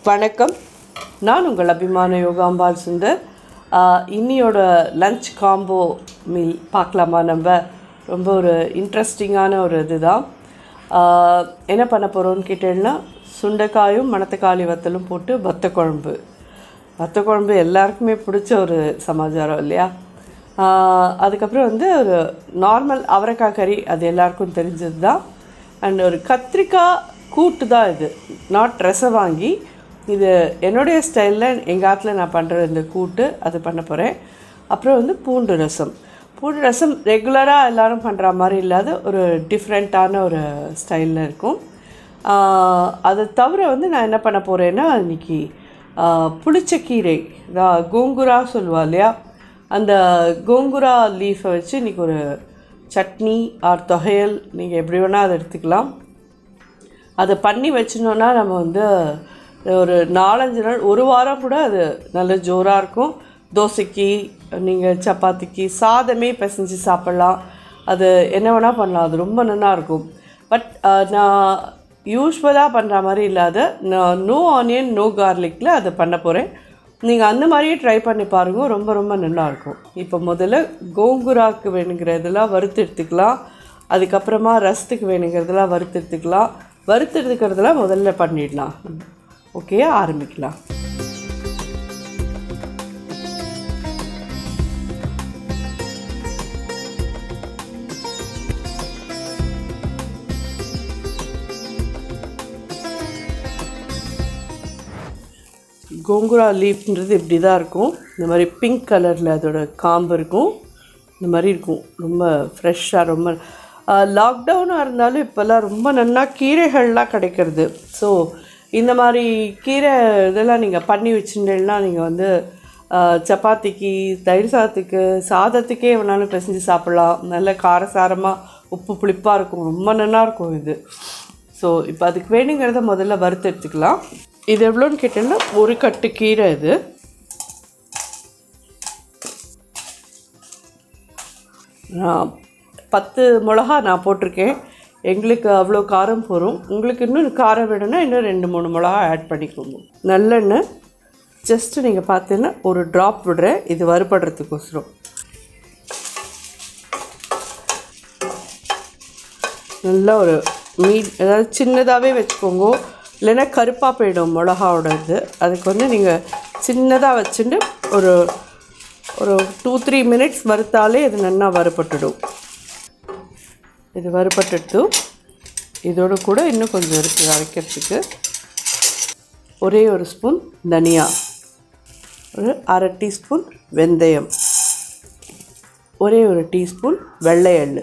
வணக்கம் நான் உங்கள் அபிமான யோகாம்பால் சுந்தர் ஆஹ், இன்னியோட லஞ்ச் காம்போ மீல் பார்க்கலாமா நம்ம ரொம்ப ஒரு இன்ட்ரெஸ்டிங்கான ஒரு இதுதான் ஆஹ், என்ன பண்ண போகிறோம்னு கேட்டேன்னா சுண்டைக்காயும் மணத்தக்காளி வத்தலும் போட்டு வத்த குழம்பு வத்த குழம்பு எல்லாருக்குமே பிடிச்ச ஒரு சமாச்சாரம் இல்லையா ஆஹ், அதுக்கப்புறம் வந்து ஒரு நார்மல் அவரைக்காய் கறி அது எல்லாருக்கும் தெரிஞ்சது தான் அண்ட் ஒரு கத்திரிக்காய் கூட்டு தான் இது நாட் ரசம் வாங்கி இது என்னுடைய ஸ்டைலில் எங்கள் ஆற்றுல நான் பண்ணுற இந்த கூட்டு அது பண்ண போகிறேன் அப்புறம் வந்து பூண்டு ரசம் பூண்டு ரசம் ரெகுலராக எல்லாரும் பண்ணுற மாதிரி இல்லாத ஒரு டிஃப்ரெண்ட்டான ஒரு ஸ்டைலில் இருக்கும் ஆஹ், அதை தவிர வந்து நான் என்ன பண்ண போகிறேன்னா இன்னைக்கு ஆஹ், புளிச்சக்கீரை தான் கோங்குரா சொல்லுவா இல்லையா அந்த கோங்குரா லீஃபை வச்சு இன்றைக்கி ஒரு சட்னி ஆர் தொகையல் நீங்கள் எப்படி வேணால் அதை எடுத்துக்கலாம் அதை பண்ணி வச்சினோன்னா நம்ம வந்து ஒரு நாலஞ்சு நாள் ஒரு வாரம் கூட அது நல்ல ஜோராக இருக்கும் தோசைக்கு நீங்கள் சப்பாத்திக்கு சாதமே பிசைஞ்சு சாப்பிட்லாம் அது என்ன வேணால் பண்ணலாம் அது ரொம்ப நல்லா இருக்கும் பட் நான் யூஸ்வலாக பண்ணுற மாதிரி இல்லாத நான் நோ ஆனியன் நோ கார்லிக்கில் அதை பண்ண போகிறேன் நீங்கள் அந்த மாதிரியே ட்ரை பண்ணி பாருங்க ரொம்ப ரொம்ப நல்லா இருக்கும் இப்போ முதல்ல கோங்குராக்கு வேணுங்கிறதெல்லாம் வறுத்து எடுத்துக்கலாம் அதுக்கப்புறமா ரசத்துக்கு வேணுங்கிறதெல்லாம் வறுத்து எடுத்துக்கலாம் வறுத்து எடுத்துக்கிறதெல்லாம் முதல்ல பண்ணிடலாம் ஓகே ஆரம்பிக்கலாம் கோங்குரா லீஃப்ன்றது இப்படி தான் இருக்கும் இந்த மாதிரி பிங்க் கலரில் அதோட காம்பு இருக்கும் இந்த மாதிரி இருக்கும் ரொம்ப ஃப்ரெஷ்ஷாக ரொம்ப லாக்டவுனாக இருந்தாலும் இப்போல்லாம் ரொம்ப நல்லா கீரைகள்லாம் கிடைக்கிறது ஸோ இந்த மாதிரி கீரை இதெல்லாம் நீங்கள் பண்ணி வச்சுட்டீங்கன்னா நீங்கள் வந்து ஆ, சப்பாத்திக்கு தயிர் சாதத்துக்கு சாதத்துக்கே வேணாலும் பிசைஞ்சு சாப்பிட்லாம் நல்ல காரசாரமாக உப்பு புளிப்பாக இருக்கும் ரொம்ப நல்லா இருக்கும் இது ஸோ இப்போ அதுக்கு வேணுங்கிறத முதல்ல வறுத்து எடுத்துக்கலாம் இது எவ்வளோன்னு கேட்டீங்கன்னா ஒரு கட்டு கீரை இது நான் பத்து மிளகா நான் போட்டிருக்கேன் எங்களுக்கு அவ்வளோ காரம் போகும் உங்களுக்கு இன்னும் காரம் வேணும்னா இன்னும் ரெண்டு மூணு மிளகா ஆட் பண்ணிக்கோங்க நல்லெண்ணெய் ஜஸ்ட்டு நீங்கள் பார்த்தீங்கன்னா ஒரு ட்ராப் விடுறேன் இது வறுபடுறதுக்கோசரம் நல்லா ஒரு மீட் அதாவது சின்னதாகவே வச்சுக்கோங்க இல்லைன்னா கருப்பாக போயிடும் மிளகாவோட இது அதுக்கு வந்து நீங்கள் சின்னதாக வச்சுட்டு ஒரு ஒரு டூ த்ரீ மினிட்ஸ் வறுத்தாலே இது நல்லா வறுபட்டுடும் இது வறுபட்டுட்டு இதோட கூட இன்னும் கொஞ்சம் இருக்குது அரைக்கிறதுக்கு ஒரே ஒரு ஸ்பூன் தனியா ஒரு அரை டீஸ்பூன் வெந்தயம் ஒரே ஒரு டீஸ்பூன் வெள்ளை எள்ளு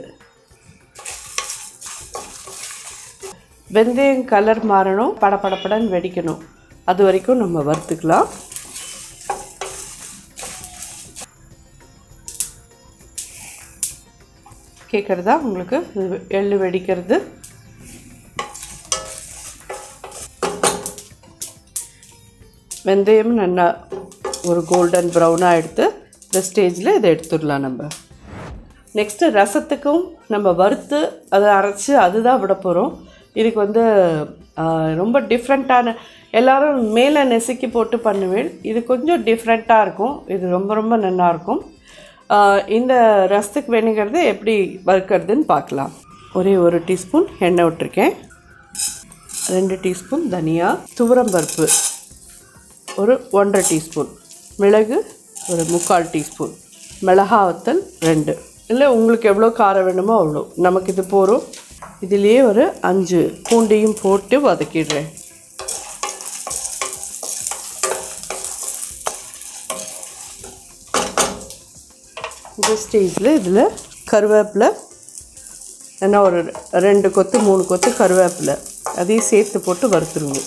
வெந்தயம் கலர் மாறணும் படபடபடன்னு வெடிக்கணும் அது வரைக்கும் நம்ம வறுத்துக்கலாம் கேட்குறதா உங்களுக்கு இது எள்ளு வெடிக்கிறது வெந்தயம் நல்லா ஒரு கோல்டன் ப்ரௌனாக எடுத்து இந்த ஸ்டேஜில் இதை எடுத்துடலாம் நம்ம நெக்ஸ்ட்டு ரசத்துக்கும் நம்ம வறுத்து அதை அரைச்சி அதுதான் விட போகிறோம் இதுக்கு வந்து ஆ, ரொம்ப டிஃப்ரெண்ட்டான எல்லாரும் மேலே நெசுக்கி போட்டு பண்ணுவேன் இது கொஞ்சம் டிஃப்ரெண்ட்டாக இருக்கும் இது ரொம்ப ரொம்ப நல்லா இருக்கும் ஆ, இந்த ரசத்துக்கு வேணுங்கிறது எப்படி வறுக்கிறதுன்னு பார்க்கலாம் ஒரே ஒரு டீஸ்பூன் எண்ணெய் விட்டுருக்கேன் ரெண்டு டீஸ்பூன் தனியா துவரம்பருப்பு ஒரு ஒன்றரை டீஸ்பூன் மிளகு ஒரு முக்கால் டீஸ்பூன் மிளகா வத்தல் ரெண்டு இல்லை உங்களுக்கு எவ்வளோ காரம் வேணுமோ அவ்வளோ நமக்கு இது போகிறோம் இதுலேயே ஒரு அஞ்சு பூண்டையும் போட்டு வதக்கிடுறேன் இந்த ஸ்டேஜில் இதில் கருவேப்பிலை என்ன ஒரு ரெண்டு கொத்து மூணு கொத்து கருவேப்பிலை அதையும் சேர்த்து போட்டு வறுத்துருவோம்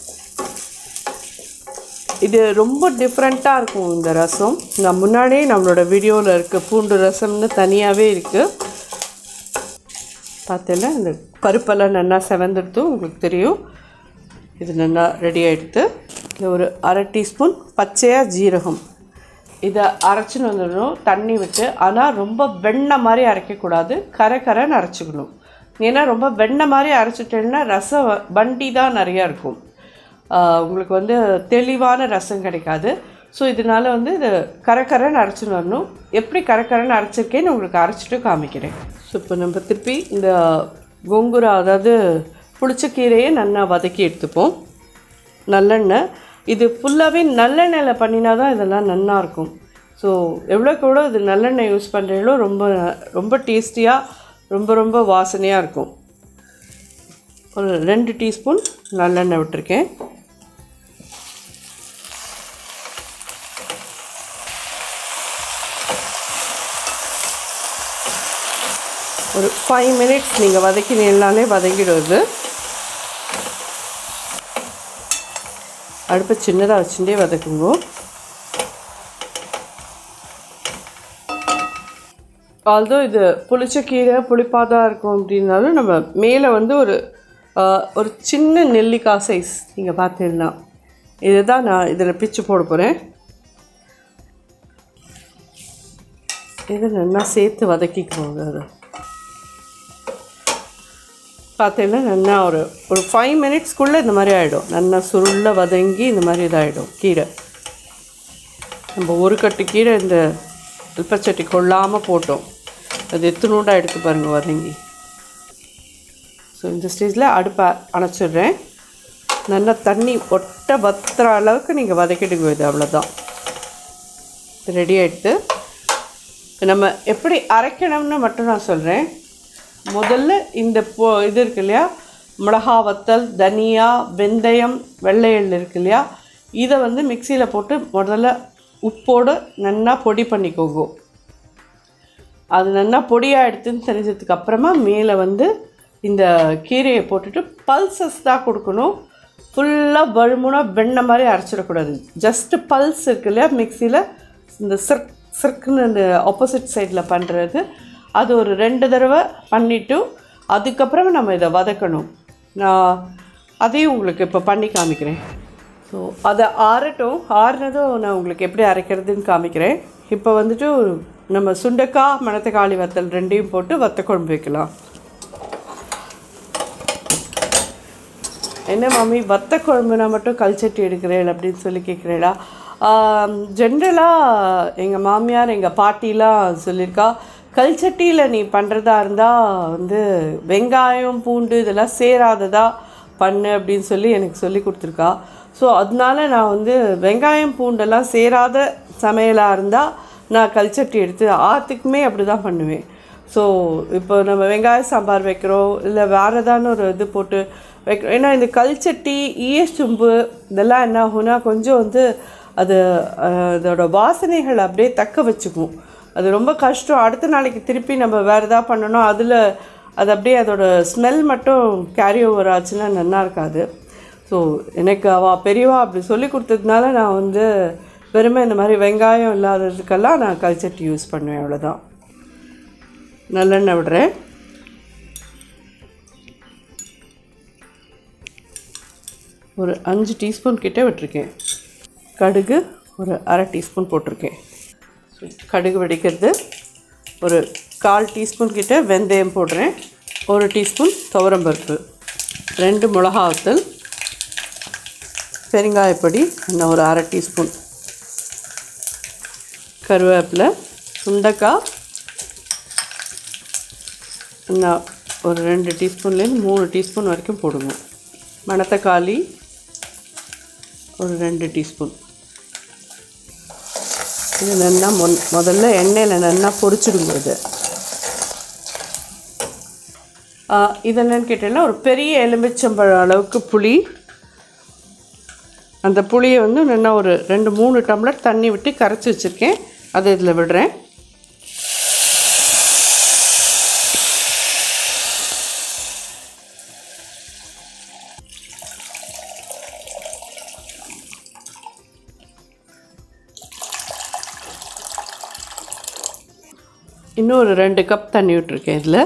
இது ரொம்ப டிஃப்ரெண்ட்டாக இருக்கும் இந்த ரசம் நான் முன்னாடியே நம்மளோட வீடியோவில் இருக்க பூண்டு ரசம்னு தனியாகவே இருக்குது பார்த்தேன்னா இந்த பருப்பெல்லாம் நல்லா செவந்துடுத்து உங்களுக்கு தெரியும் இது நல்லா ரெடி ஆகிடுது இது ஒரு அரை டீஸ்பூன் பச்சையாக ஜீரகம் இதை அரைச்சின்னு வந்துடணும் தண்ணி விட்டு ஆனால் ரொம்ப வெண்ணெய் மாதிரி அரைக்கக்கூடாது கரை கரைன்னு அரைச்சிக்கணும் ஏன்னா ரொம்ப வெண்ணெய் மாதிரி அரைச்சிட்டேன்னா ரசம் வ- வண்டி தான் நிறையா இருக்கும் ஆஹ், உங்களுக்கு வந்து தெளிவான ரசம் கிடைக்காது ஸோ இதனால் வந்து இது கரக்கரன்னு அரைச்சின்னு வரணும் எப்படி கரக்கரன்னு அரைச்சிருக்கேன்னு உங்களுக்கு அரைச்சிட்டு காமிக்கிறேன் ஸோ இப்போ நம்ம திருப்பி இந்த கொங்குரா அதாவது புளிச்சக்கீரையை நல்லா வதக்கி எடுத்துப்போம் நல்லெண்ணெய் இது ஃபுல்லாகவே நல்லெண்ணெயில் பண்ணினா தான் இதெல்லாம் நல்லா இருக்கும் ஸோ எவ்வளோக்கு எவ்வளோ இது நல்லெண்ணெய் யூஸ் பண்ணுறீங்களோ ரொம்ப ரொம்ப டேஸ்டியாக ரொம்ப ரொம்ப வாசனையாக இருக்கும் ஒரு ரெண்டு டீஸ்பூன் நல்லெண்ணெய் விட்டுருக்கேன் ஒரு ஃபைவ் மினிட்ஸ் நீங்கள் வதக்கினீங்கனாலே வதங்கிடுவது அடுப்பை சின்னதாக வச்சுட்டே வதக்குங்க ஆல்தோ இது புளிச்சக்கீரை புளிப்பாக தான் இருக்கும் அப்படின்னாலும் நம்ம மேலே வந்து ஒரு ஆ, ஒரு சின்ன நெல்லிக்காய் சைஸ் நீங்கள் பார்த்துடலாம் இதை தான் நான் இதில் பிச்சு போட போகிறேன் இதை நல்லா சேர்த்து வதக்கிக்கோங்க அதை பார்த்தீங்கன்னா நல்லா ஒரு ஒரு ஃபைவ் மினிட்ஸ்க்குள்ளே இந்த மாதிரி ஆகிடும் நல்லா சுருள வதங்கி இந்த மாதிரி இதாகிடும் கீரை நம்ம ஒரு கட்டு கீரை இந்த அல்பச்சட்டி கொள்ளாமல் போட்டோம் அது எத்தனூண்டாக எடுத்து பாருங்கள் வதங்கி ஸோ இந்த ஸ்டேஜில் அடுப்பை அணைச்சிடுறேன் நல்லா தண்ணி ஒட்ட வத்துற அளவுக்கு நீங்கள் வதக்கிடுங்க இது அவ்வளோதான் ரெடி ஆகிடுது இப்போ நம்ம எப்படி அரைக்கணும்னு மட்டும் நான் சொல்கிறேன் முதல்ல இந்த பொ இது இருக்கு இல்லையா மிளகா வத்தல் தனியா வெந்தயம் வெள்ளை எள் இருக்கு இல்லையா இதை வந்து மிக்சியில் போட்டு முதல்ல உப்போடு நல்லா பொடி பண்ணிக்கோங்க அது நல்லா பொடியாக எடுத்துன்னு தெரிஞ்சதுக்கு அப்புறமா மேலே வந்து இந்த கீரையை போட்டுட்டு பல்சஸ் தான் கொடுக்கணும் ஃபுல்லாக பழுமுனாக வெண்ணெய் மாதிரி அரைச்சிடக்கூடாது ஜஸ்ட்டு பல்ஸ் இருக்கு இல்லையா மிக்சியில் இந்த சிர்க் சிர்க்குன்னு இந்த ஆப்போசிட் சைடில் பண்ணுறது அது ஒரு ரெண்டு தடவை பண்ணிவிட்டு அதுக்கப்புறமா நம்ம இதை வதக்கணும் நான் அதையும் உங்களுக்கு இப்போ பண்ணி காமிக்கிறேன் ஸோ அதை ஆறட்டும் ஆறுனதும் நான் உங்களுக்கு எப்படி அரைக்கிறதுன்னு காமிக்கிறேன் இப்போ வந்துட்டு நம்ம சுண்டக்காய் மணத்தக்காளி வத்தல் ரெண்டையும் போட்டு வத்த குழம்பு வைக்கலாம் என்ன மாமி வத்த குழம்புனா மட்டும் கல்ச்சட்டி எடுக்கிறேன் அப்படின்னு சொல்லி கேட்குறேடா ஜென்ரலாக எங்கள் மாமியார் எங்கள் பாட்டிலாம் சொல்லியிருக்கா கல்ச்சட்டியில் நீ பண்ணுறதா இருந்தால் வந்து வெங்காயம் பூண்டு இதெல்லாம் சேராததா பண்ணு அப்படின்னு சொல்லி எனக்கு சொல்லி கொடுத்துருக்கா ஸோ அதனால நான் வந்து வெங்காயம் பூண்டெல்லாம் சேராத சமையலாக இருந்தால் நான் கல்ச்சட்டி எடுத்து ஆற்றுக்குமே அப்படி தான் பண்ணுவேன் ஸோ இப்போ நம்ம வெங்காய சாம்பார் வைக்கிறோம் இல்லை வேறு ஏதான ஒரு இது போட்டு வைக்கிறோம் ஏன்னா இந்த கல்ச்சட்டி ஈயச்சும்பு இதெல்லாம் என்ன ஆகும்னா கொஞ்சம் வந்து அது அஹ், அதோட வாசனைகள் அப்படியே தக்க வச்சுக்கும் அது ரொம்ப கஷ்டம் அடுத்த நாளைக்கு திருப்பி நம்ம வேறு எதாவது பண்ணணும் அதில் அது அப்படியே அதோட ஸ்மெல் மட்டும் கேரி ஓவர் ஆச்சுன்னா நல்லா இருக்காது ஸோ எனக்கு அவள் பெரியவா அப்படி சொல்லி கொடுத்ததுனால நான் வந்து வெறுமை இந்த மாதிரி வெங்காயம் இல்லாததுக்கெல்லாம் நான் கல்ச்சட்டி யூஸ் பண்ணுவேன் அவ்வளோதான் நல்லெண்ணெய் விடுறேன் ஒரு அஞ்சு டீஸ்பூன் கிட்ட விட்டுருக்கேன் கடுகு ஒரு அரை டீஸ்பூன் போட்டிருக்கேன் கடுகு வெடிக்கிறது ஒரு கால் டீஸ்பூன் கிட்ட வெந்தயம் போடுறேன் ஒரு டீஸ்பூன் துவரம்பருப்பு ரெண்டு மிளகா வத்தல் பெருங்காயப்பொடி இன்னும் ஒரு அரை டீஸ்பூன் கருவேப்பிலை சுண்டக்காய் இன்னும் ஒரு ரெண்டு டீஸ்பூன்லேருந்து மூணு டீஸ்பூன் வரைக்கும் போடுங்க மணத்தக்காளி ஒரு ரெண்டு டீஸ்பூன் இது நல்லா மொன் முதல்ல எண்ணெயில் நல்லா பொரிச்சிடுங்க இது ஆ, இது என்னன்னு கேட்டீங்கன்னா ஒரு பெரிய எலுமிச்சம்பழம் அளவுக்கு புளி அந்த புளியை வந்து நல்லா ஒரு ரெண்டு மூணு டம்ளர் தண்ணி விட்டு கரைச்சி வச்சுருக்கேன் அதை இதில் விடுறேன் இன்னும் ஒரு ரெண்டு கப் தண்ணி விட்டுருக்கேன் இதில்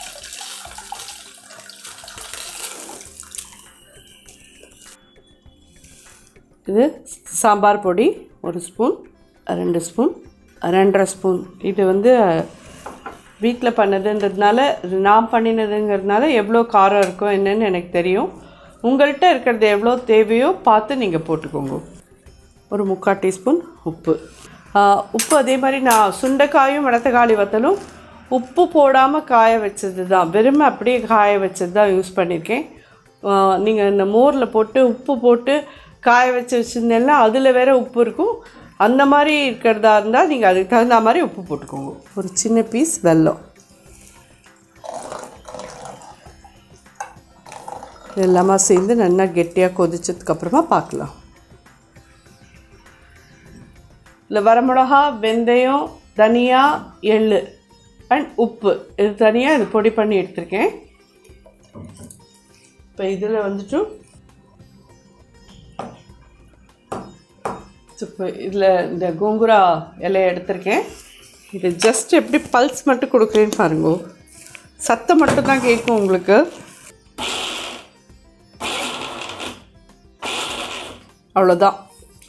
இது சாம்பார் பொடி ஒரு ஸ்பூன் ரெண்டு ஸ்பூன் ரெண்டரை ஸ்பூன் இது வந்து வீட்டில் பண்ணதுன்றதுனால இது நான் பண்ணினதுங்கிறதுனால எவ்வளோ காரம் இருக்கும் என்னன்னு எனக்கு தெரியும் உங்கள்கிட்ட இருக்கிறது எவ்வளோ தேவையோ பார்த்து நீங்கள் போட்டுக்கோங்க ஒரு முக்கால் டீஸ்பூன் உப்பு ஆ, உப்பு அதே மாதிரி நான் சுண்டைக்காயும் மடத்தக்காளி வத்தலும் உப்பு போடாமல் காய வச்சது தான் வெறுமை அப்படியே காய வச்சது தான் யூஸ் பண்ணியிருக்கேன் நீங்கள் இந்த மோரில் போட்டு உப்பு போட்டு காய வச்சு வச்சுருந்தேன்னா அதில் வேற உப்பு இருக்கும் அந்த மாதிரி இருக்கிறதா இருந்தால் நீங்கள் அதுக்கு தகுந்த மாதிரி உப்பு போட்டுக்கோங்க ஒரு சின்ன பீஸ் வெல்லம் இது எல்லாமே சேர்ந்து நல்லா கெட்டியாக கொதிச்சதுக்கப்புறமா பார்க்கலாம் இல்லை வரமிளகா வெந்தயம் தனியா எள்ளு அண்ட் உப்பு இது தனியாக இது பொடி பண்ணி எடுத்திருக்கேன் இப்போ இதில் வந்துட்டு இப்போ இதில் இந்த கோங்குரா இலையை எடுத்திருக்கேன் இது ஜஸ்ட் எப்படி பல்ஸ் மட்டும் கொடுக்குறேன்னு பாருங்க சத்தம் மட்டும் தான் கேட்கும் உங்களுக்கு அவ்வளோதான்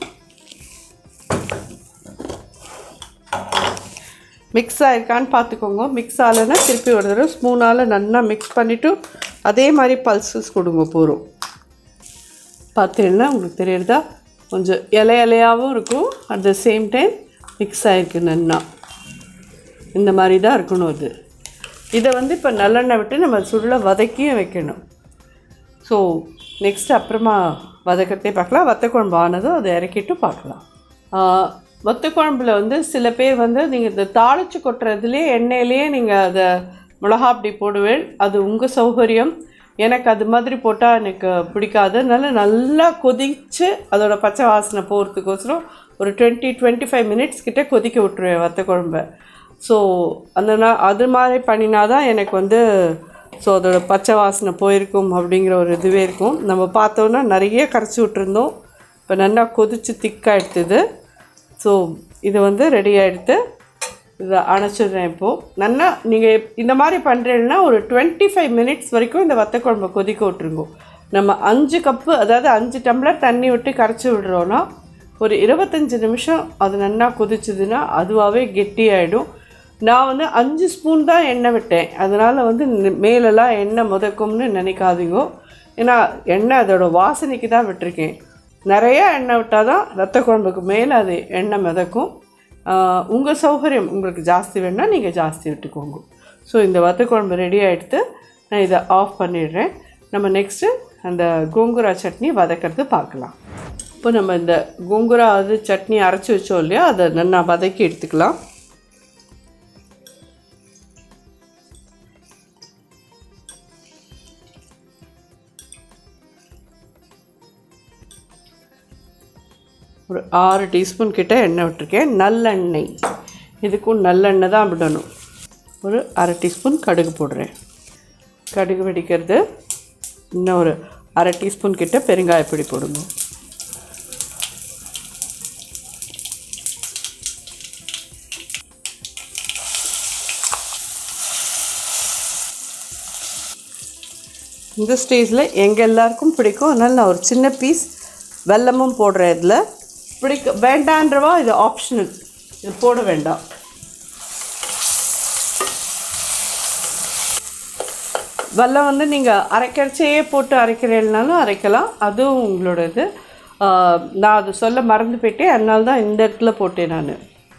மிக்ஸ் ஆயிருக்கான்னு பார்த்துக்கோங்க மிக்ஸ் ஆகலைன்னா திருப்பி ஒரு தடவை ஸ்பூனால் நல்லா மிக்ஸ் பண்ணிவிட்டு அதே மாதிரி பல்சஸ் கொடுங்க போகிறோம் பார்த்தீங்கன்னா உங்களுக்கு தெரியுறதா கொஞ்சம் இலை இலையாகவும் இருக்கும் at the same time mix ஆகிருக்கு நன்னா இந்த மாதிரி தான் இருக்கணும் இது இதை வந்து இப்போ நல்லெண்ணெய் விட்டு நம்ம சுருளை வதக்கியும் வைக்கணும் ஸோ நெக்ஸ்ட் அப்புறமா வதக்கத்தே பார்க்கலாம் வத்த குழம்பு ஆனதும் அதை இறக்கிட்டு பார்க்கலாம் ஆஹ், வத்த குழம்புல வந்து சில பேர் வந்து நீங்கள் இந்த தாளிச்சு கொட்டுறதுலேயே எண்ணெயிலேயே நீங்கள் அதை மிளகா அப்படி போடுவேன் அது உங்கள் சௌகரியம் எனக்கு அது மாதிரி போட்டால் எனக்கு பிடிக்காது அதனால நல்லா கொதித்து அதோட பச்சை வாசனை போகிறதுக்கோசரம் ஒரு டுவெண்ட்டி டுவெண்ட்டி ஃபைவ் மினிட்ஸ் கிட்ட கொதிக்க விட்டுருவேன் வத்த குழம்ப ஸோ அந்த நான் அது மாதிரி பண்ணினா தான் எனக்கு வந்து ஸோ அதோட பச்சை வாசனை போயிருக்கும் அப்படிங்கிற ஒரு இதுவே இருக்கும் நம்ம பார்த்தோன்னா நிறைய கரைச்சி விட்டுருந்தோம் இப்போ நல்லா கொதித்து திக்காக எடுத்தது ஸோ இது வந்து ரெடி ஆகிடுத்து இதை அணைச்சிடுறேன் இப்போது நல்லா நீங்கள் இந்த மாதிரி பண்ணுறீங்கன்னா ஒரு டுவெண்ட்டி ஃபைவ் மினிட்ஸ் வரைக்கும் இந்த வத்த குழம்பை கொதிக்க விட்ருங்க நம்ம அஞ்சு கப்பு அதாவது அஞ்சு டம்ளர் தண்ணி விட்டு கரைச்சி விடுறோன்னா ஒரு இருபத்தஞ்சி நிமிஷம் அது நல்லா கொதிச்சுதுன்னா அதுவாகவே கெட்டியாயிடும் நான் வந்து அஞ்சு ஸ்பூன் தான் எண்ணெய் விட்டேன் அதனால் வந்து நி- மேலெல்லாம் எண்ணெய் முதக்கும்னு நினைக்காதீங்க ஏன்னா எண்ணெய் அதோட வாசனைக்கு தான் விட்டிருக்கேன் நிறைய எண்ணெய் விட்டால் தான் ரத்த குழம்புக்கு மேலே அது எண்ணெய் மிதக்கும் உங்கள் சௌகரியம் உங்களுக்கு ஜாஸ்தி வேணால் நீங்கள் ஜாஸ்தி விட்டுக்கோங்க ஸோ இந்த வத்த குழம்பு ரெடி ஆகிடுத்து நான் இதை ஆஃப் பண்ணிடுறேன் நம்ம நெக்ஸ்ட்டு அந்த கோங்குரா சட்னி வதக்கிறது பார்க்கலாம் இப்போ நம்ம இந்த கோங்குரா அது சட்னி அரைச்சி வச்சோம் இல்லையா அதை நல்லா வதக்கி எடுத்துக்கலாம் ஒரு ஆறு டீஸ்பூன் கிட்ட எண்ணெய் விட்டுருக்கேன் நல்லெண்ணெய் இதுக்கும் நல்லெண்ணெய் தான் விடணும் ஒரு அரை டீஸ்பூன் கடுகு போடுறேன் கடுகு வெடிக்கிறது இன்னும் ஒரு அரை டீஸ்பூன் கிட்ட பெருங்காயப்பொடி போடுங்க இந்த ஸ்டேஜில் எங்கள் எல்லாருக்கும் பிடிக்கும் அதனால் நான் ஒரு சின்ன பீஸ் வெல்லமும் போடுறேன் இதில் பிடிக்க வேண்டான்றவா இது ஆப்ஷனல் இது போட வேண்டாம் வெல்லம் வந்து நீங்கள் அரைக்கிறச்சையே போட்டு அரைக்கிறேன்னாலும் அரைக்கலாம் அதுவும் உங்களோட இது ஆஹ், நான் அது சொல்ல மறந்து போயிட்டேன் அதனால தான் இந்த இடத்துல போட்டேன் நான்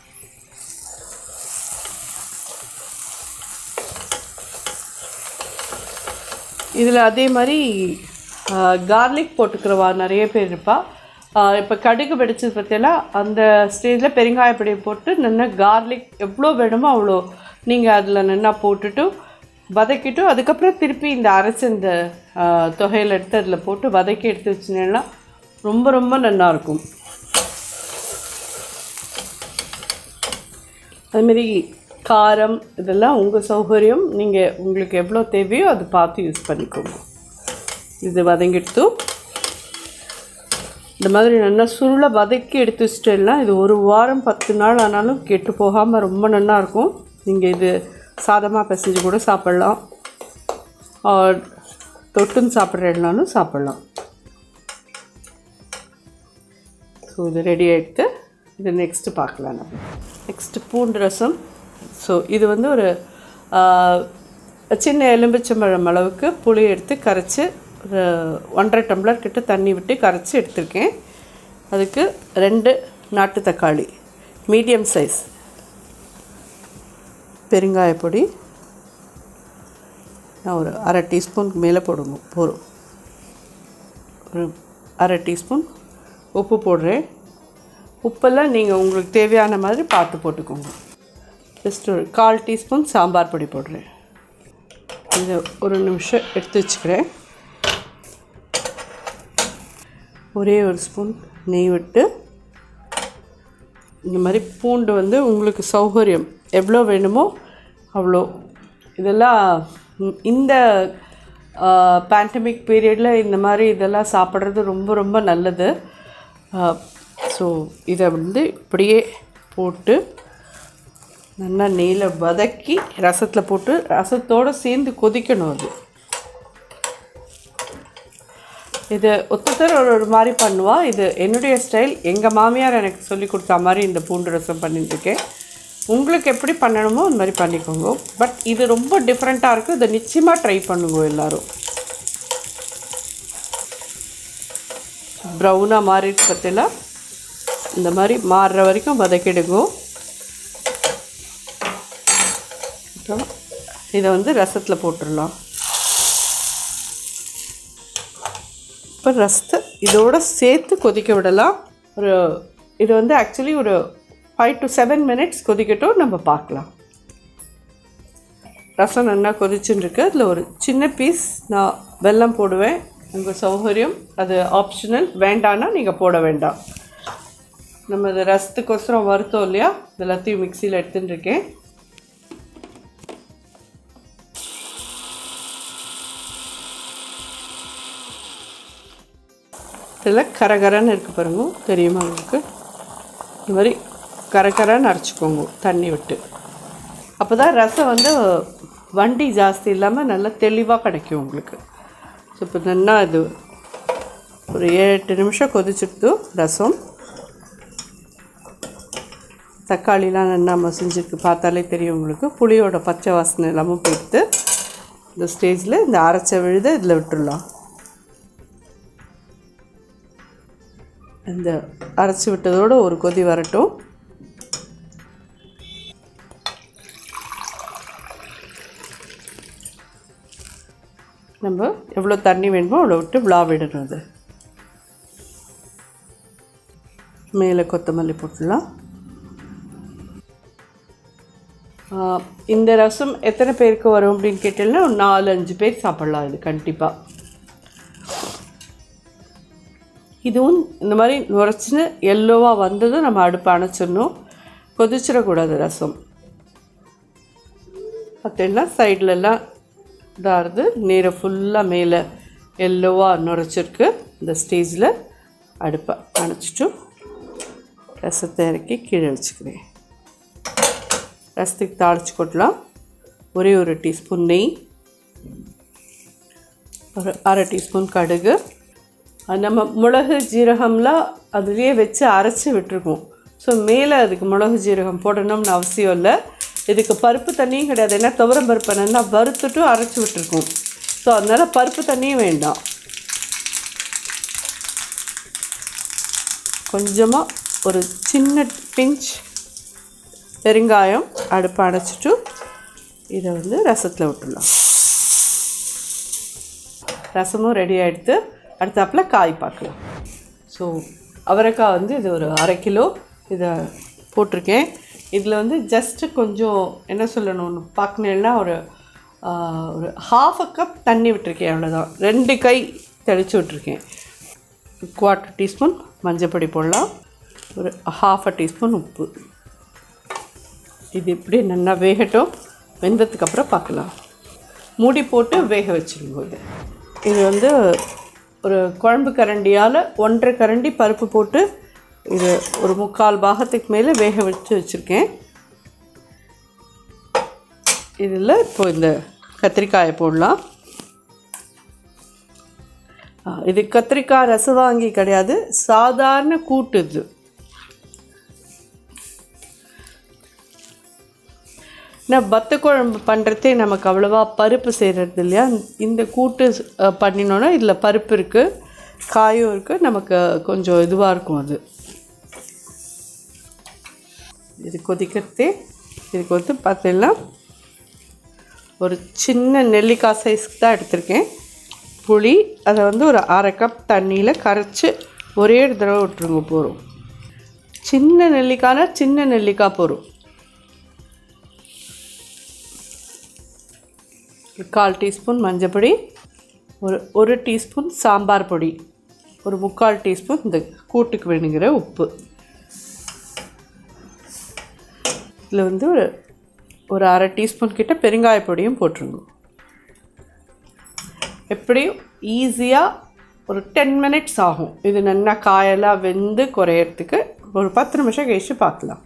இதில் அதே மாதிரி கார்லிக் போட்டுக்கிறவா நிறைய பேர் இருப்பா இப்போ கடுகு வெடிச்சது பற்றியெல்லாம் அந்த ஸ்டேஜில் பெருங்காயப்பொடி போட்டு நல்லா கார்லிக் எவ்வளோ வேணுமோ அவ்வளோ நீங்கள் அதில் நல்லா போட்டுட்டு வதக்கிட்டு அதுக்கப்புறம் திருப்பி இந்த அரைச்ச இந்த ஆ, தொகையில் எடுத்து அதில் போட்டு வதக்கி எடுத்து வச்சிங்கன்னா ரொம்ப ரொம்ப நல்லாயிருக்கும் அதுமாரி காரம் இதெல்லாம் உங்கள் சௌகரியம் நீங்கள் உங்களுக்கு எவ்வளோ தேவையோ அது பார்த்து யூஸ் பண்ணிக்கோங்க இது வதங்கிடுத்து இந்த மாதிரி நல்லா சுருளை வதக்கி எடுத்து வச்சிட்டேன்னா இது ஒரு வாரம் பத்து நாள் ஆனாலும் கெட்டு போகாமல் ரொம்ப நல்லா இருக்கும் நீங்கள் இது சாதமாக பிசைஞ்சு கூட சாப்பிட்லாம் ஆர் தொட்டுன்னு சாப்பிட்றதுனாலும் சாப்பிட்லாம் ஸோ இது ரெடி ஆகிடுத்து இது நெக்ஸ்ட்டு பார்க்கலாம் நம்ம நெக்ஸ்ட்டு பூண்டு ரசம் ஸோ இது வந்து ஒரு ஆ, சின்ன எலும்பிச்சம்பழம் அளவுக்கு புளி எடுத்து கரைச்சி ஒரு ஒன்றரை டம்ளர் கிட்ட தண்ணி விட்டு கரைச்சி எடுத்திருக்கேன் அதுக்கு ரெண்டு நாட்டு தக்காளி மீடியம் சைஸ் பெருங்காய பொடி நான் ஒரு அரை டீஸ்பூனுக்கு மேலே போடுங்க போதும் ஒரு அரை டீஸ்பூன் உப்பு போடுறேன் உப்பெல்லாம் நீங்கள் உங்களுக்கு தேவையான மாதிரி பார்த்து போட்டுக்கோங்க ஜஸ்ட் ஒரு கால் டீஸ்பூன் சாம்பார் பொடி போடுறேன் இதை ஒரு நிமிஷம் எடுத்து வச்சுக்கிறேன் ஒரே ஒரு ஸ்பூன் நெய் விட்டு இந்த மாதிரி பூண்டு வந்து உங்களுக்கு சௌகரியம் எவ்வளோ வேணுமோ அவ்வளோ இதெல்லாம் ம், இந்த பேண்டமிக் பீரியடில் இந்த மாதிரி இதெல்லாம் சாப்பிட்றது ரொம்ப ரொம்ப நல்லது ஸோ இதை வந்து இப்படியே போட்டு நல்லா நெய்யில் வதக்கி ரசத்தில் போட்டு ரசத்தோடு சேர்ந்து கொதிக்கணும் அது இது ஒத்தத்தர் ஒரு ஒரு மாதிரி பண்ணுவா இது என்னுடைய ஸ்டைல் எங்கள் மாமியார் எனக்கு சொல்லி கொடுத்த மாதிரி இந்த பூண்டு ரசம் பண்ணிட்டுருக்கேன் உங்களுக்கு எப்படி பண்ணணுமோ அந்த மாதிரி பண்ணிக்கோங்க பட் இது ரொம்ப டிஃப்ரெண்ட்டாக இருக்குது இதை நிச்சயமாக ட்ரை பண்ணுங்க எல்லாரும் ப்ரௌனாக மாறி பற்றில இந்த மாதிரி மாறுற வரைக்கும் வதக்கிடுங்க அப்புறம் இதை வந்து ரசத்தில் போட்டுடலாம் இப்போ ரசத்தை இதோட சேர்த்து கொதிக்க விடலாம் ஒரு இது வந்து ஆக்சுவலி ஒரு ஃபைவ் டு செவன் மினிட்ஸ் கொதிக்கட்டும் நம்ம பார்க்கலாம் ரசம் நல்லா கொதிச்சுன்னு இருக்கு அதில் ஒரு சின்ன பீஸ் நான் வெல்லம் போடுவேன் உங்கள் சௌகரியம் அது ஆப்ஷனல் வேண்டான்னா நீங்கள் போட வேண்டாம் நம்ம இது ரசத்துக்கோசரம் வறுத்தோம் இல்லையா இது எல்லாத்தையும் மிக்சியில் எடுத்துன்னு இருக்கேன் இதில் கரகரன்னு இருக்குது பாருங்க தெரியுமா உங்களுக்கு இந்த மாதிரி கரகரன்னு அரைச்சிக்கோங்க தண்ணி விட்டு அப்போ தான் ரசம் வந்து வண்டி ஜாஸ்தி இல்லாமல் நல்லா தெளிவாக கிடைக்கும் உங்களுக்கு ஸோ இப்போ நல்லா இது ஒரு ஏழு எட்டு நிமிஷம் கொதிச்சுட்டு ரசம் தக்காளிலாம் நல்லா மசிஞ்சிருக்கு பார்த்தாலே தெரியும் உங்களுக்கு புளியோட பச்சை வாசனை எல்லாமும் போயிடுத்து இந்த ஸ்டேஜில் இந்த அரைச்ச விழுத இதில் விட்டுடலாம் இந்த அரைச்சி விட்டதோடு ஒரு கொதி வரட்டும் நம்ம எவ்வளோ தண்ணி வேணுமோ அவ்வளோ விட்டு விழா விடணும் அது மேலே கொத்தமல்லி போட்டுடலாம் ஆ, இந்த ரசம் எத்தனை பேருக்கு வரும் அப்படின்னு கேட்டீங்கன்னா ஒரு நாலு அஞ்சு பேர் சாப்பிட்லாம் இது கண்டிப்பாக இதுவும் இந்த மாதிரி நுரைச்சின்னு எல்லோவாக வந்ததும் நம்ம அடுப்பை அணைச்சிடணும் கொதிச்சிடக்கூடாது ரசம் பார்த்தீங்கன்னா சைட்லலாம் இதாகுது நீரை ஃபுல்லாக மேலே எல்லோவாக நுரைச்சிருக்கு இந்த ஸ்டேஜில் அடுப்பை அணைச்சிட்டு ரசத்தை இறக்கி கீழே வச்சுக்கிறேன் ரசத்துக்கு தாளிச்சு கொட்டலாம் ஒரே ஒரு டீஸ்பூன் நெய் ஒரு அரை டீஸ்பூன் கடுகு அது நம்ம மிளகு ஜீரகம்லாம் அதுலேயே வச்சு அரைச்சி விட்டுருக்கோம் ஸோ மேலே அதுக்கு மிளகு ஜீரகம் போடணும்னு அவசியம் இல்லை இதுக்கு பருப்பு தண்ணியும் கிடையாது ஏன்னா துவரம் பருப்பை நல்லா வறுத்துட்டு அரைச்சி விட்டுருக்கோம் ஸோ அதனால் பருப்பு தண்ணியும் வேண்டாம் கொஞ்சமாக ஒரு சின்ன பிஞ்ச் பெருங்காயம் அடுப்பை அடைச்சிட்டு இதை வந்து ரசத்தில் விட்டுடலாம் ரசமும் ரெடி ஆகிடுத்து அடுத்தாப்புல காய் பார்க்கலாம் ஸோ அவரைக்காய் வந்து இது ஒரு அரை கிலோ இதை போட்டிருக்கேன் இதில் வந்து ஜஸ்ட்டு கொஞ்சம் என்ன சொல்லணும்னு பார்க்கணுன்னா ஒரு ஆ, ஒரு ஹாஃப் அ கப் தண்ணி விட்டுருக்கேன் அவ்வளோதான் ரெண்டு கை தெளித்து விட்டுருக்கேன் குவார்ட்டர் டீஸ்பூன் மஞ்சப்பொடி போடலாம் ஒரு ஹாஃப் அ டீஸ்பூன் உப்பு இது இப்படி நல்லா வேகட்டும் வெந்ததுக்கு அப்புறம் பார்க்கலாம் மூடி போட்டு வேக வச்சிருங்க இது இது வந்து ஒரு குழம்பு கரண்டியால் ஒன்றரை கரண்டி பருப்பு போட்டு இது ஒரு முக்கால் பாகத்துக்கு மேலே வேக வச்சு வச்சுருக்கேன் இதில் இப்போ இந்த கத்திரிக்காயை போடலாம் ஆ, இது கத்திரிக்காய் ரசவாங்கி கிடையாது சாதாரண கூட்டு இது ஏன்னா வத்த குழம்பு பண்ணுறதே நமக்கு அவ்வளோவா பருப்பு செய்கிறது இல்லையா இந்த கூட்டு அஹ், பண்ணினோன்னா இதில் பருப்பு இருக்குது காயும் இருக்குது நமக்கு கொஞ்சம் இதுவாக இருக்கும் அது இது கொதிக்கிறதே இதுக்கு வந்து பார்த்தீங்கன்னா ஒரு சின்ன நெல்லிக்காய் சைஸ்க்கு தான் எடுத்திருக்கேன் புளி அதை வந்து ஒரு அரை கப் தண்ணியில் கரைச்சி ஒரே ஒரு தடவை விட்டுருங்க போகிறோம் சின்ன நெல்லிக்காய்னா சின்ன நெல்லிக்காய் போகிறோம் கால் டீஸ்பூன் மஞ்சப்பொடி ஒரு ஒரு டீஸ்பூன் சாம்பார் பொடி ஒரு முக்கால் டீஸ்பூன் இந்த கூட்டுக்கு வேணுங்கிற உப்பு இதில் வந்து ஒரு ஒரு அரை டீஸ்பூன் கிட்ட பெருங்காய பொடியும் போட்டுருங்க எப்படியும் ஈஸியாக ஒரு டென் மினிட்ஸ் ஆகும் இது நல்லா காயெல்லாம் வெந்து குறையறதுக்கு ஒரு பத்து நிமிஷம் கழிச்சு பார்க்கலாம்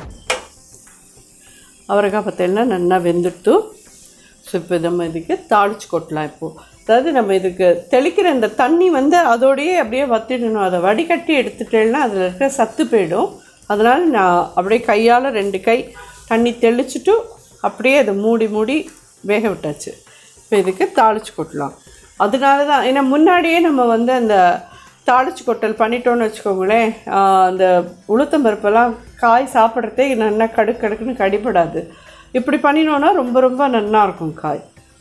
அவரைக்காய் பார்த்தீங்கன்னா நல்லா வெந்துட்டு ஸோ இப்போ நம்ம இதுக்கு தாளிச்சு கொட்டலாம் இப்போது அதாவது நம்ம இதுக்கு தெளிக்கிற இந்த தண்ணி வந்து அதோடையே அப்படியே வத்திடணும் அதை வடிகட்டி எடுத்துட்டேன்னா அதில் இருக்கிற சத்து போயிடும் அதனால் நான் அப்படியே கையால் ரெண்டு கை தண்ணி தெளிச்சுட்டு அப்படியே அதை மூடி மூடி வேக விட்டாச்சு இப்போ இதுக்கு தாளிச்சு கொட்டலாம் அதனால தான் ஏன்னா முன்னாடியே நம்ம வந்து அந்த தாளிச்சு கொட்டல் பண்ணிட்டோன்னு வச்சுக்கோங்களேன் ஆஹ் அந்த உளுத்தம் பருப்பெல்லாம் காய் சாப்பிட்றதே நல்லா கடுக்கு கடுக்குன்னு கடிபடாது இப்படி பண்ணினோன்னா ரொம்ப ரொம்ப நல்லா இருக்கும் காய்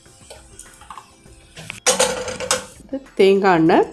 இது தேங்காய் எண்ணெய்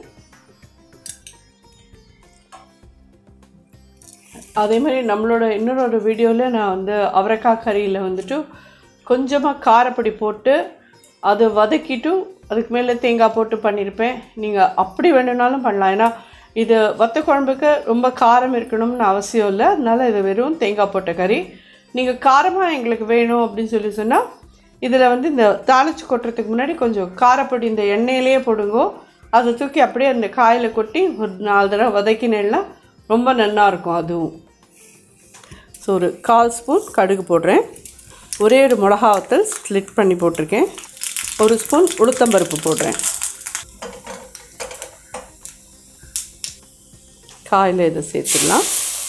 அதே மாதிரி நம்மளோட இன்னொரு வீடியோவில் நான் வந்து அவரைக்காய் கறியில் வந்துட்டு கொஞ்சமாக காரப்பொடி போட்டு அதை வதக்கிட்டு அதுக்கு மேலே தேங்காய் போட்டு பண்ணியிருப்பேன் நீங்கள் அப்படி வேணும்னாலும் பண்ணலாம் ஏன்னா இது வத்த குழம்புக்கு ரொம்ப காரம் இருக்கணும்னு அவசியம் இல்லை அதனால் இது வெறும் தேங்காய் போட்ட கறி நீங்கள் காரமாக எங்களுக்கு வேணும் அப்படின்னு சொல்லி சொன்னால் இதில் வந்து இந்த தாளிச்சு கொட்டுறதுக்கு முன்னாடி கொஞ்சம் காரப்பொடி இந்த எண்ணெயிலேயே போடுங்கோ அதை தூக்கி அப்படியே அந்த காயில் கொட்டி ஒரு நாலு தடவை வதக்கினேன்னா ரொம்ப நல்லா இருக்கும் அதுவும் ஸோ ஒரு கால் ஸ்பூன் கடுகு போடுறேன் ஒரே ஒரு மிளகா வத்தல் ஸ்லிட் பண்ணி போட்டிருக்கேன் ஒரு ஸ்பூன் உளுத்தம்பருப்பு போடுறேன் காயில் இதை சேர்த்துடலாம்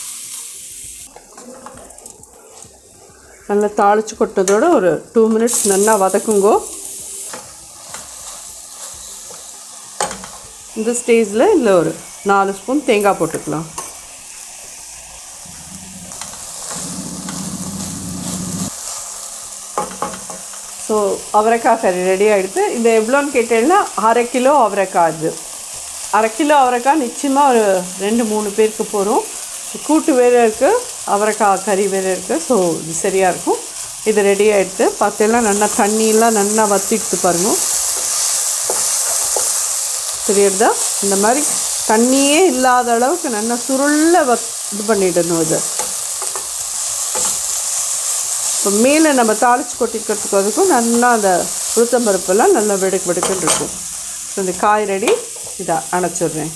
நல்லா தாளித்து கொட்டதோட ஒரு டூ மினிட்ஸ் நல்லா வதக்குங்கோ இந்த ஸ்டேஜில் இதில் ஒரு நாலு ஸ்பூன் தேங்காய் போட்டுக்கலாம் ஸோ அவரைக்காய் கறி ரெடி ஆகிடுது இந்த எவ்வளோன்னு கேட்டேன்னா அரை கிலோ அவரைக்காய் இது அரை கிலோ அவரைக்காய் நிச்சயமாக ஒரு ரெண்டு மூணு பேருக்கு போகிறோம் கூட்டு வேறு இருக்குது அவரைக்காய் கறி வேறு இருக்குது ஸோ இது சரியாக இருக்கும் இது ரெடி ஆகிடுது பார்த்தீங்கன்னா நல்லா தண்ணியெல்லாம் நல்லா வத்திட்டு பாருங்க தெரியுறதா இந்த மாதிரி தண்ணியே இல்லாத அளவுக்கு நல்லா சுருள வத் இது பண்ணிடணும் இது இப்போ மேலே நம்ம தாளித்து கொட்டிக்கிறதுக்கு அதுக்கும் நல்லா அந்த உளுத்தம்பருப்பெல்லாம் நல்லா வெடுக்கு வெடுக்குன்னு இருக்கும் ஸோ இந்த காய் ரெடி இதை அணைச்சிடுறேன்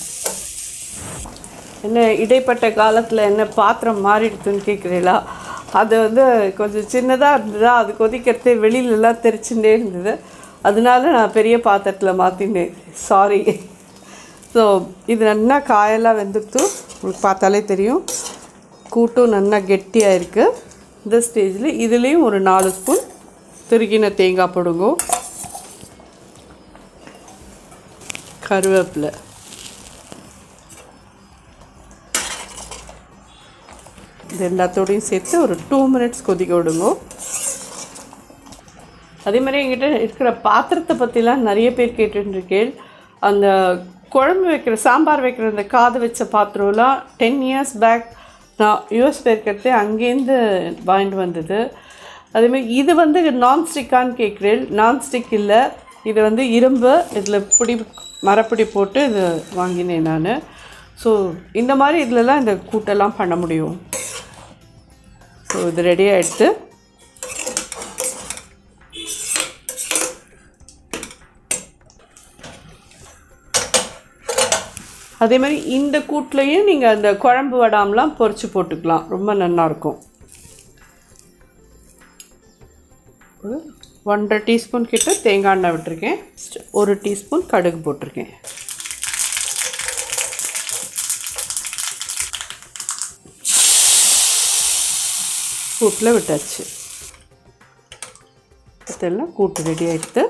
என்ன இடைப்பட்ட காலத்தில் என்ன பாத்திரம் மாறிடுதுன்னு கேட்குறீங்களா அது வந்து கொஞ்சம் சின்னதாக இருந்ததா அது கொதிக்கிறதே வெளியிலலாம் தெரிச்சுட்டே இருந்தது அதனால நான் பெரிய பாத்திரத்தில் மாற்றினேன் சாரி ஸோ இது நல்லா காயெல்லாம் வெந்துட்டு உங்களுக்கு பார்த்தாலே தெரியும் கூட்டும் நல்லா கெட்டியாக இருக்குது இந்த ஸ்டேஜில் இதுலேயும் ஒரு நாலு ஸ்பூன் திருகின தேங்காய் போடுங்க கருவேப்பிலை இது எல்லாத்தோடையும் சேர்த்து ஒரு டூ மினிட்ஸ் கொதிக்க விடுங்க அதே மாதிரி என்கிட்ட இருக்கிற பாத்திரத்தை பற்றிலாம் நிறைய பேர் கேட்டுருக்கேன் அந்த குழம்பு வைக்கிற சாம்பார் வைக்கிற அந்த காது வச்ச பாத்திரம்லாம் டென் இயர்ஸ் பேக் நான் யூஎஸ் போயிருக்கிறதே அங்கேருந்து வாங்கிட்டு வந்தது அதேமாதிரி இது வந்து நான்ஸ்டிக்கான்னு கேட்குறேன் நான்ஸ்டிக் இல்லை இது வந்து இரும்பு இதில் பிடி மரப்பிடி போட்டு இது வாங்கினேன் நான் ஸோ இந்த மாதிரி இதிலலாம் இந்த கூட்டெல்லாம் பண்ண முடியும் ஸோ இது ரெடி ஆகிடுது அதே மாதிரி இந்த கூட்லேயும் நீங்கள் அந்த குழம்பு வடாம்லாம் பொரிச்சு போட்டுக்கலாம் ரொம்ப நல்லாயிருக்கும் ஒரு ஒன்றரை டீஸ்பூன் கிட்ட தேங்காய் எண்ணெய் விட்டுருக்கேன் ஒரு டீஸ்பூன் கடுகு போட்டிருக்கேன் கூட்டில் விட்டாச்சு பார்த்தீங்கன்னா கூட்டு ரெடி ஆயிடுது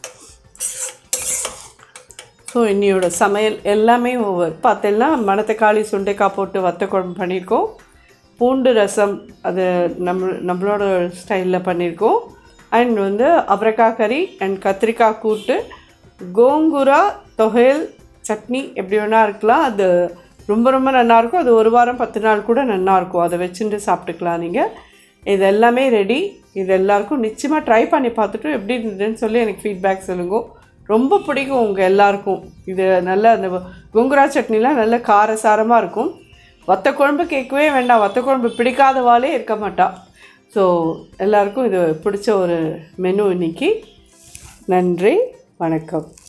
ஸோ இன்னியோட சமையல் எல்லாமே ஒவ்வொரு பார்த்தீங்கன்னா மணத்தக்காளி சுண்டைக்காய் போட்டு வத்த குழம்பு பண்ணியிருக்கோம் பூண்டு ரசம் அது நம்ம நம்மளோட ஸ்டைலில் பண்ணியிருக்கோம் அண்ட் வந்து அவரைக்காய் கறி அண்ட் கத்திரிக்காய் கூட்டு கோங்குரா தொகையல் சட்னி எப்படி வேணா இருக்கலாம் அது ரொம்ப ரொம்ப நல்லாயிருக்கும் அது ஒரு வாரம் பத்து நாள் கூட நல்லாயிருக்கும் அதை வச்சுட்டு சாப்பிட்டுக்கலாம் நீங்கள் இது எல்லாமே ரெடி இது எல்லாருக்கும் நிச்சயமாக ட்ரை பண்ணி பார்த்துட்டு எப்படி இருந்ததுன்னு சொல்லி எனக்கு ஃபீட்பேக் சொல்லுங்க ரொம்ப பிடிக்கும் உங்கள் எல்லாருக்கும் இது நல்ல அந்த குங்குரா சட்னிலாம் நல்ல காரசாரமாக இருக்கும் வத்த குழம்பு கேட்கவே வேண்டாம் வத்த குழம்பு பிடிக்காதவாளே இருக்க மாட்டா ஸோ எல்லாருக்கும் இது பிடிச்ச ஒரு மெனு இன்னைக்கு நன்றி வணக்கம்